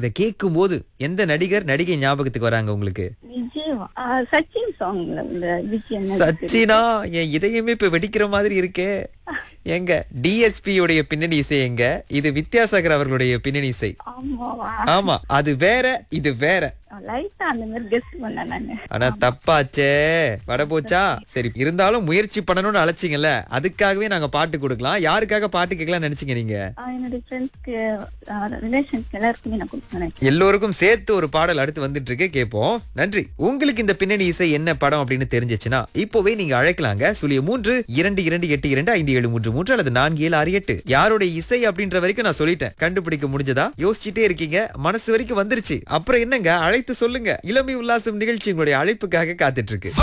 இத கேட்கும் போது எந்த நடிகர் நடிகை ஞாபகத்துக்கு வராங்க உங்களுக்கு விஜய் ஆ, சச்சின் சாங்ல உள்ள விஜய் என்ன சச்சினா என் இதயமே இப்ப வெடிக்கிற மாதிரி இருக்கே எங்க டிஎஸ்பி உடைய பின்னணி இசை எங்க இது வித்யாசாகர் அவர்களுடைய பின்னணி இசை ஆமாவா ஆமா அது வேற இது வேற லைட்டா அந்த மாதிரி கெஸ் பண்ண நானு ஆனா தப்பாச்சே வட போச்சா சரி இருந்தாலும் முயற்சி பண்ணணும்னு அழைச்சிங்கல்ல அதுக்காகவே நாங்க பாட்டு கொடுக்கலாம் யாருக்காக பாட்டு கேட்கலாம் நினைச்சீங்க நீங்க ஆ, என்னுடைய ஃப்ரெண்ட்ஸ்க்கு ரிலேஷன்ஸ்க்கு எல்லாருக்குமே நான் கொடுப்பேன் எல்லோருக்கும் சேர்த்து ஒரு பாடல் அடுத்து வந்துட்டு இருக்கு கேட்போம் நன்றி உங்களுக்கு இந்த பின்னணி இசை என்ன படம் அப்படின்னு தெரிஞ்சிச்சுன்னா இப்போவே நீங்க அழைக்கலாங்க சுழிய மூன்று இரண்டு இரண்டு எட்டு இரண்டு ஐந்து ஏழு மூன்று மூன்று அல்லது நான்கு ஏழு ஆறு எட்டு யாருடைய இசை அப்படின்ற வரைக்கும் நான் சொல்லிட்டேன் கண்டுபிடிக்க முடிஞ்சதா யோசிச்சுட்டே இருக்கீங்க மனசு வரைக்கும் வந்துருச்சு அப்புறம் என்னங்க அழைத்து சொல்லுங்க இளமை உல்லாசம் நிகழ்ச்சி உங்களுடைய அழைப்புக்காக காத்துட்டு இருக்கு